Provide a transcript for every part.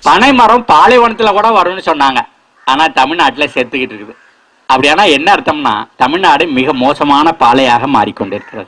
பனை மரம் பாலைவனத்துல கூட வரும்னு சொன்னாங்க ஆனா தமிழ்நாட்டுல செத்துக்கிட்டு இருக்குது அப்படியானா என்ன அர்த்தம்னா தமிழ்நாடு மிக மோசமான பாலையாக மாறிக்கொண்டிருக்கிறது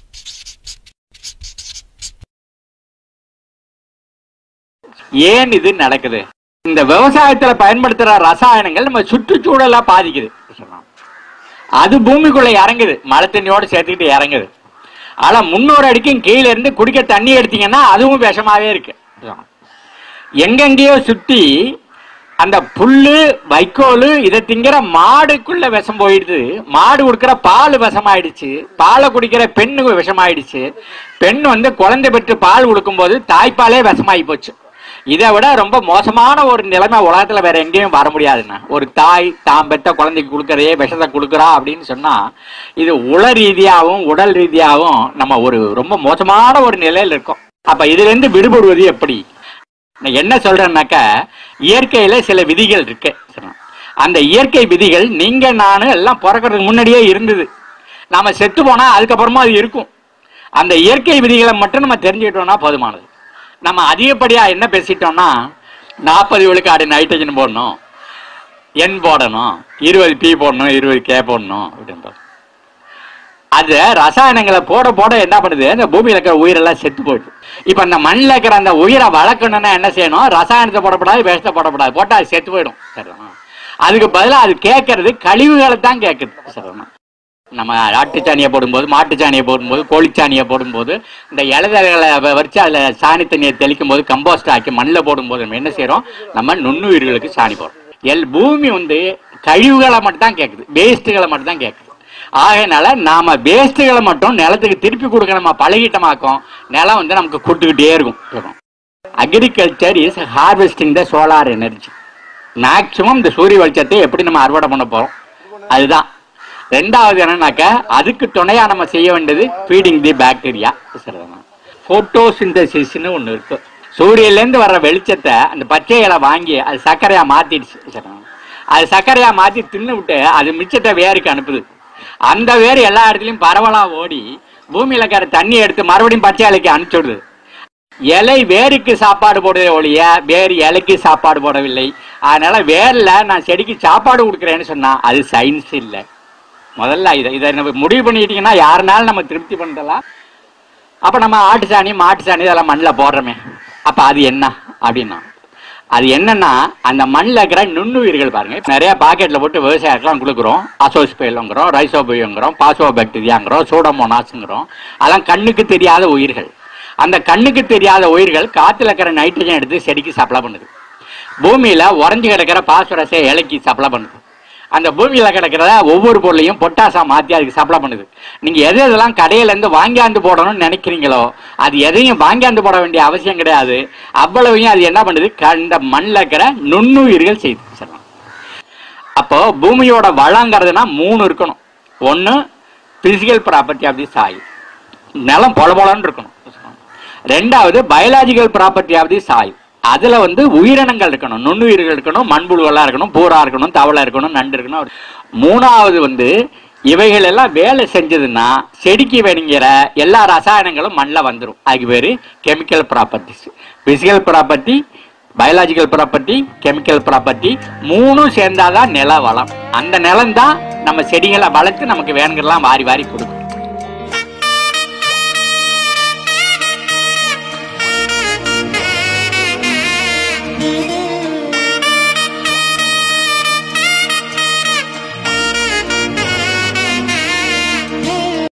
ஏன் இது நடக்குது இந்த விவசாயத்துல பயன்படுத்துற ரசாயனங்கள் நம்ம சுற்றுச்சூழலா பாதிக்குது சொல்லலாம். அது பூமிக்குள்ள இறங்குது மழை தண்ணியோட சேர்த்துக்கிட்டு இறங்குது ஆனா முன்னூறு அடிக்கும் கீழே இருந்து குடிக்க தண்ணி எடுத்தீங்கன்னா அதுவும் விஷமாவே இருக்கு எங்கெங்கேயோ சுத்தி அந்த புல்லு வைக்கோல் இதை திங்கிற மாடுக்குள்ள விஷம் போயிடுது மாடு கொடுக்கிற பால் விஷமாயிடுச்சு பாலை குடிக்கிற பெண்ணு விஷமாயிடுச்சு பெண் வந்து குழந்தை பெற்று பால் கொடுக்கும்போது தாய்ப்பாலே விஷமாயி போச்சு இதை விட ரொம்ப மோசமான ஒரு நிலைமை உலகத்துல வேற எங்கேயும் வர முடியாதுண்ணா ஒரு தாய் தாம் பெற்ற குழந்தைக்கு கொடுக்கறதே விஷத்தை கொடுக்குறா அப்படின்னு சொன்னா இது உள ரீதியாகவும் உடல் ரீதியாகவும் நம்ம ஒரு ரொம்ப மோசமான ஒரு நிலையில இருக்கோம் அப்ப இதுல இருந்து விடுபடுவது எப்படி நான் என்ன சொல்றேன்னாக்கா இயற்கையில சில விதிகள் இருக்கு அந்த இயற்கை விதிகள் நீங்க நானு எல்லாம் பிறக்கிறதுக்கு முன்னாடியே இருந்தது நாம செத்து போனா அதுக்கப்புறமா அது இருக்கும் அந்த இயற்கை விதிகளை மட்டும் நம்ம தெரிஞ்சுக்கிட்டோம்னா போதுமானது நம்ம அதிகப்படியா என்ன பேசிட்டோம்னா நாற்பது விழுக்காடு நைட்ரஜன் போடணும் என் போடணும் இருபது பி போடணும் இருபது கே போடணும் அப்படின்ற அது ரசாயனங்களை போட போட என்ன பண்ணுது அந்த பூமியில இருக்கிற உயிரெல்லாம் செத்து போயிடுது இப்ப அந்த மண்ணில் இருக்கிற அந்த உயிரை வளர்க்கணும்னா என்ன செய்யணும் ரசாயனத்தை போடக்கூடாது விஷத்தை போடக்கூடாது போட்டா அது செத்து போயிடும் சரிண்ணா அதுக்கு பதிலா அது கேட்கறது கழிவுகளை தான் கேட்குது சரிண்ணா நம்ம ஆட்டுச்சாணியை போடும்போது மாட்டுச்சாணியை போடும்போது கோழிச்சாணியை போடும்போது இந்த இலைதலைகளை வ- வச்சு அதில் சாணி தண்ணியை தெளிக்கும் போது கம்போஸ்ட் ஆக்கி மண்ணில் போடும்போது நம்ம என்ன செய்றோம் நம்ம நுண்ணுயிர்களுக்கு சாணி போடுறோம் எல் பூமி வந்து கழிவுகளை மட்டும் தான் கேட்குது வேஸ்ட்டுகளை மட்டும் தான் கேட்குது ஆகையினால நாம வேஸ்ட்டுகளை மட்டும் நிலத்துக்கு திருப்பி கொடுக்க நம்ம பழகிட்டமாக்கோம் நிலம் வந்து நமக்கு கொடுத்துக்கிட்டே இருக்கும் agriculture is harvesting the solar energy maximum இந்த சூரிய வெளிச்சத்தை எப்படி நம்ம அறுவடை பண்ண போறோம் அதுதான் ரெண்டாவது என்னன்னாக்கா அதுக்கு துணையா நம்ம செய்ய வேண்டியது ஃபீடிங் தி பாக்டீரியா போட்டோசிந்தசிஸ்னு ஒன்று இருக்கு சூரியன்லேருந்து வர்ற வெளிச்சத்தை அந்த பச்சை இலை வாங்கி அது சர்க்கரையா மாத்திடுச்சு சரிங்களா? அது சர்க்கரையா மாத்தி தின்னு விட்டு அது மிச்சத்தை வேருக்கு அனுப்புது அந்த வேர் எல்லா இடத்துலயும் பரவலா ஓடி பூமியில இருக்கிற தண்ணி எடுத்து மறுபடியும் பச்சை இலைக்கு அனுப்பிச்சுடுது இலை வேருக்கு சாப்பாடு போடுதே ஒழிய வேர் இலைக்கு சாப்பாடு போடவில்லை அதனால வேர்ல நான் செடிக்கு சாப்பாடு கொடுக்குறேன்னு சொன்னா அது சயின்ஸ் இல்லை முதல்ல இதை இதை நம்ம முடிவு பண்ணிட்டீங்கன்னா யாருனாலும் நம்ம திருப்தி பண்ணலாம் அப்ப நம்ம ஆட்டு சாணி மாட்டு சாணி இதெல்லாம் மண்ணில் போடுறோமே அப்ப அது என்ன அப்படின்னா அது என்னன்னா அந்த மண்ணில் இருக்கிற நுண்ணுயிர்கள் பாருங்க இப்ப நிறைய பாக்கெட்ல போட்டு விவசாயத்துலாம் கொடுக்குறோம் அசோஸ்பெயிலுங்கிறோம் ரைசோபியோங்கிறோம் பாசோ பாக்டீரியாங்கிறோம் சூடமோனாஸுங்கிறோம் அதெல்லாம் கண்ணுக்கு தெரியாத உயிர்கள் அந்த கண்ணுக்கு தெரியாத உயிர்கள் காத்துல இருக்கிற நைட்ரஜன் எடுத்து செடிக்கு சப்ளை பண்ணுது பூமியில உறைஞ்சு கிடக்கிற பாஸ்பரஸை இலைக்கு சப்ளை பண்ணுது அந்த பூமியில கிடக்கிற ஒவ்வொரு பொருளையும் பொட்டாசா மாத்தி அதுக்கு சப்ளை பண்ணுது நீங்க எது எதெல்லாம் கடையில இருந்து வாங்கியாந்து போடணும்னு நினைக்கிறீங்களோ அது எதையும் வாங்கியாந்து போட வேண்டிய அவசியம் கிடையாது அவ்வளவையும் அது என்ன பண்ணுது க- இந்த மண்ணில் இருக்கிற நுண்ணுயிர்கள் செய்து சொல்லலாம் அப்போ பூமியோட வளங்கிறதுனா மூணு இருக்கணும் ஒன்று physical property of the soil நிலம் பொல பொலன்னு இருக்கணும் ரெண்டாவது biological property of the soil அதுல வந்து உயிரினங்கள் இருக்கணும் நுண்ணுயிர்கள் இருக்கணும் மண்புழுவெல்லாம் இருக்கணும் பூரா இருக்கணும் தவளை இருக்கணும் நண்டு இருக்கணும் மூணாவது வந்து இவைகள் எல்லாம் வேலை செஞ்சதுன்னா செடிக்கு வேணுங்கிற எல்லா ரசாயனங்களும் மண்ணில் வந்துடும் அதுக்கு பேரு chemical properties physical property biological property chemical property மூணும் சேர்ந்தாதான் நில வளம் அந்த நிலம் தான் நம்ம செடிகளை வளர்த்து நமக்கு வேணுங்கிறலாம் வாரி வாரி கொடுக்கும்